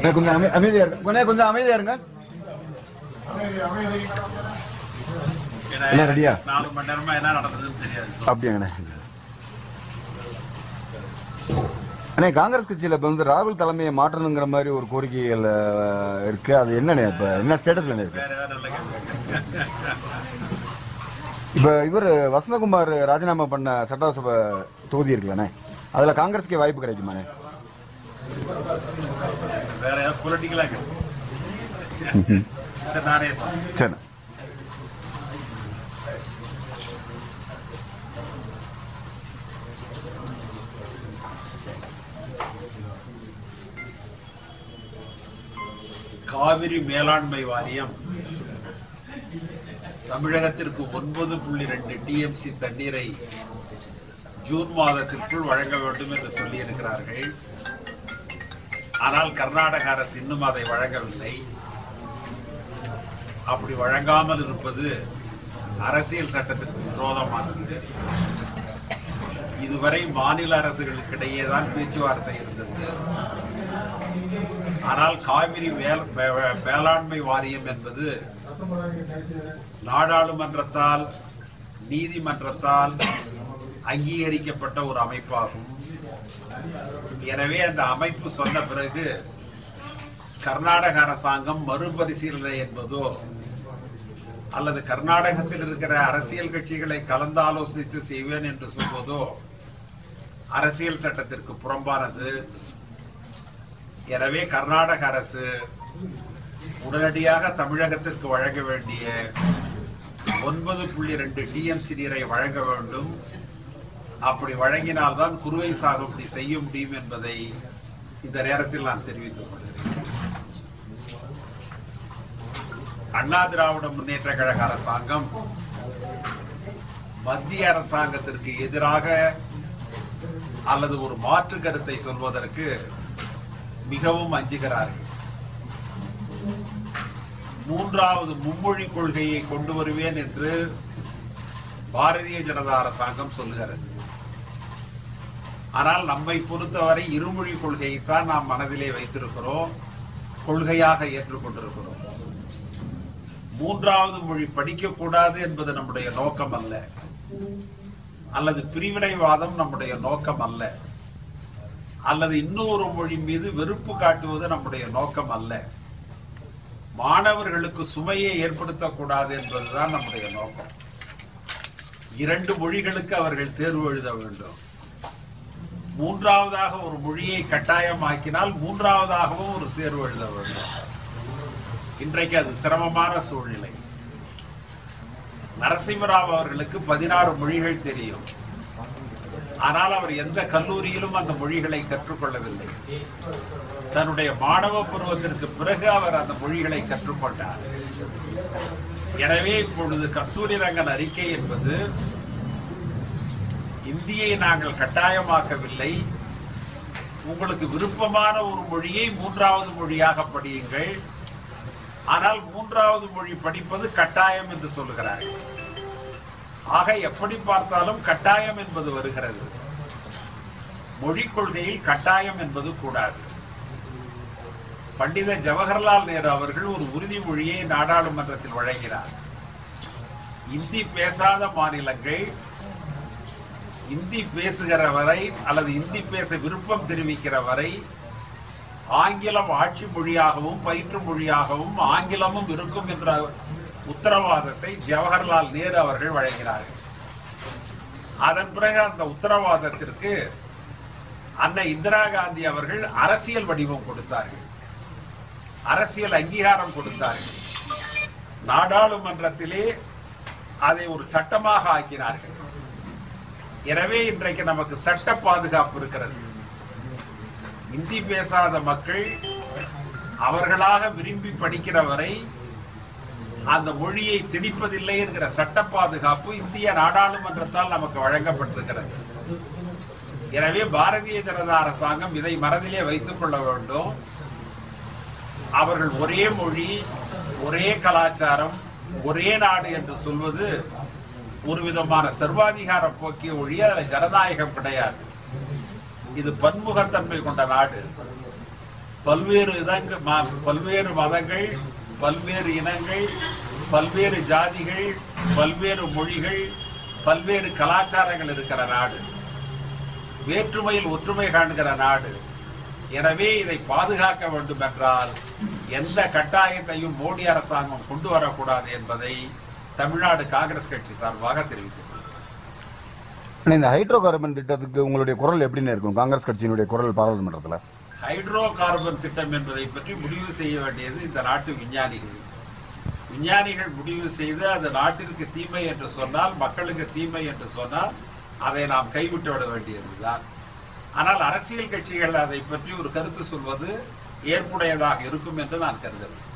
அண்ணே, கொஞ்சம் அமை- அமைதியா இருங்க கொஞ்சம் கொஞ்சம் அமைதியா இருங்க என்ன ரெடியா நாலு மணி நேரமா என்ன நடந்ததுன்னு தெரியாது அப்படியாங்கண்ணே அண்ணே காங்கிரஸ் கட்சியில இப்ப வந்து ராகுல் தலைமையை மாற்றணுங்கிற மாதிரி ஒரு கோரிக்கைகள் அஹ், இருக்கு அது என்னண்ணே இப்ப என்ன ஸ்டேட்டஸ்ல இருக்கு வேற ஏதாவது நல்ல கேள்வி இப்ப இவர் வசந்தகுமார் ராஜினாமா பண்ண சட்டசபை தொகுதி இருக்குல்லண்ணே அதுல காங்கிரஸ்க்கே வாய்ப்பு கிடைக்குமாண்ணே வேற ஏதாவது பொலிட்டிக்கலா கேள்வி சரி நானே சொல்றேன் சரி காவிரி மேலாண்மை வாரியம் தமிழகத்திற்கு ஒன்பது புள்ளி ரெண்டு டிஎம்சி தண்ணீரை ஜூன் மாதத்திற்குள் வழங்க வேண்டும் என்று சொல்லியிருக்கிறார்கள் ஆனால் கர்நாடக அரசு இன்னும் அதை வழங்கவில்லை அப்படி வழங்காமல் இருப்பது அரசியல் சட்டத்திற்கு விரோதமானது இதுவரை மாநில அரசுகளுக்கிடையே தான் பேச்சுவார்த்தை இருந்தது ஆனால் காவிரி வேல்- வே- வேளாண்மை வாரியம் என்பது நாடாளுமன்றத்தால் நீதிமன்றத்தால் அங்கீகரிக்கப்பட்ட ஒரு அமைப்பாகும் எனவே அந்த அமைப்பு சொன்ன பிறகு கர்நாடக அரசாங்கம் மறுபரிசீலனை என்பதோ அல்லது கர்நாடகத்தில் இருக்கிற அரசியல் கட்சிகளை கலந்தாலோசித்து செய்வேன் என்று சொல்வதோ அரசியல் சட்டத்திற்கு புறம்பானது எனவே கர்நாடக அரசு உடனடியாக தமிழகத்திற்கு வழங்க வேண்டிய ஒன்பது புள்ளி ரெண்டு டிஎம்சி நீரை வழங்க வேண்டும் அப்படி வழங்கினால்தான் குறுவை சாகுபடி செய்ய முடியும் என்பதை இந்த நேரத்தில் நான் தெரிவித்துக் கொள்கிறேன் அண்ணா திராவிட முன்னேற்ற கழக அரசாங்கம் மத்திய அரசாங்கத்திற்கு எதிராக அல்லது ஒரு மாற்று கருத்தை சொல்வதற்கு மிகவும் அஞ்சுகிறார்கள் மூன்றாவது மும்மொழி கொள்கையை கொண்டு வருவேன் என்று பாரதிய ஜனதா அரசாங்கம் சொல்லுகிறது ஆனால் நம்மை பொறுத்தவரை இருமொழி கொள்கையைத்தான் நாம் மனதிலே வைத்திருக்கிறோம் கொள்கையாக ஏற்றுக்கொண்டிருக்கிறோம் மூன்றாவது மொழி படிக்கக்கூடாது என்பது நம்முடைய நோக்கம் அல்ல அல்லது பிரிவினைவாதம் நம்முடைய நோக்கம் அல்ல அல்லது இன்னொரு மொழி மீது வெறுப்பு காட்டுவது நம்முடைய நோக்கம் அல்ல மாணவர்களுக்கு சுமையை ஏற்படுத்தக்கூடாது என்பதுதான் நம்முடைய நோக்கம் இரண்டு மொழிகளுக்கு அவர்கள் தேர்வு எழுத வேண்டும் மூன்றாவதாக ஒரு மொழியை கட்டாயமாக்கினால் மூன்றாவதாகவும் ஒரு தேர்வு எழுத வேண்டும் இன்றைக்கு அது சிரமமான சூழ்நிலை நரசிம்மராவ் அவர்களுக்கு பதினாறு மொழிகள் தெரியும் ஆனால் அவர் எந்த கல்லூரியிலும் அந்த மொழிகளை கற்றுக்கொள்ளவில்லை தன்னுடைய மாணவ பருவத்திற்கு பிறகு அவர் அந்த மொழிகளை கற்றுக்கொண்டார் எனவே இப்பொழுது கஸ்தூரி ரங்கன் அறிக்கை என்பது இந்தியை நாங்கள் கட்டாயமாக்கவில்லை உங்களுக்கு விருப்பமான ஒரு மொழியை மூன்றாவது மொழியாக படியுங்கள் ஆனால் மூன்றாவது மொழி படிப்பது கட்டாயம் என்று சொல்லுகிறார்கள் ஆக எப்படி பார்த்தாலும் கட்டாயம் என்பது வருகிறது மொழிக் கொள்கையில் கட்டாயம் என்பது கூடாது பண்டித ஜவஹர்லால் நேரு அவர்கள் ஒரு உறுதிமொழியை நாடாளுமன்றத்தில் வழங்கினார் இந்தி பேசாத மாநிலங்கள் இந்தி பேசுகிற வரை அல்லது இந்தி பேச விருப்பம் தெரிவிக்கிற வரை ஆங்கிலம் ஆட்சி மொழியாகவும் பயிற்று மொழியாகவும் ஆங்கிலமும் இருக்கும் என்ற உத்தரவாதத்தை ஜவஹர்லால் நேரு அவர்கள் வழங்கினார்கள் அதன் பிறகு அந்த உத்தரவாதத்திற்கு அன்னை இந்திரா காந்தி அவர்கள் அரசியல் வடிவம் கொடுத்தார்கள் அரசியல் அங்கீகாரம் கொடுத்தார்கள் நாடாளுமன்றத்திலே அதை ஒரு சட்டமாக ஆக்கினார்கள் எனவே இன்றைக்கு நமக்கு சட்ட பாதுகாப்பு இருக்கிறது இந்தி பேசாத மக்கள் அவர்களாக விரும்பி படிக்கிற வரை அந்த மொழியை திணிப்பதில்லை என்கிற சட்ட பாதுகாப்பு இந்திய நாடாளுமன்றத்தால் நமக்கு வழங்கப்பட்டிருக்கிறது எனவே பாரதிய ஜனதா அரசாங்கம் இதை மனதிலே வைத்துக் கொள்ள வேண்டும் அவர்கள் ஒரே மொழி ஒரே கலாச்சாரம் ஒரே நாடு என்று சொல்வது ஒரு விதமான சர்வாதிகார போக்கிய ஒழிய அதில் ஜனநாயகம் கிடையாது இது பன்முகத்தன்மை கொண்ட நாடு பல்வேறு இதங்க ம- பல்வேறு மதங்கள் பல்வேறு இனங்கள் பல்வேறு ஜாதிகள் பல்வேறு மொழிகள் பல்வேறு கலாச்சாரங்கள் இருக்கிற நாடு வேற்றுமையில் ஒற்றுமை காண்கிற நாடு எனவே இதை பாதுகாக்க வேண்டும் என்றால் எந்த கட்டாயத்தையும் மோடி அரசாங்கம் கொண்டு வரக்கூடாது என்பதை தமிழ்நாடு காங்கிரஸ் கட்சி சார்பாக தெரிவித்துள்ளது ஆனா இந்த ஹைட்ரோ கார்பன் திட்டத்துக்கு உங்களுடைய குரல் எப்படின்னு இருக்கும் காங்கிரஸ் கட்சியினுடைய குரல் பாராளுமன்றத்தில் ஹைட்ரோ கார்பன் திட்டம் என்பதை பற்றி முடிவு செய்ய வேண்டியது இந்த நாட்டு விஞ்ஞானிகள் விஞ்ஞானிகள் முடிவு செய்து அது நாட்டிற்கு தீமை என்று சொன்னால் மக்களுக்கு தீமை என்று சொன்னால் அதை நாம் கைவிட்டு விட வேண்டியதுதான் ஆனால் அரசியல் கட்சிகள் அதை பற்றி ஒரு கருத்து சொல்வது ஏற்புடையதாக இருக்கும் என்று நான் கருதுகிறேன்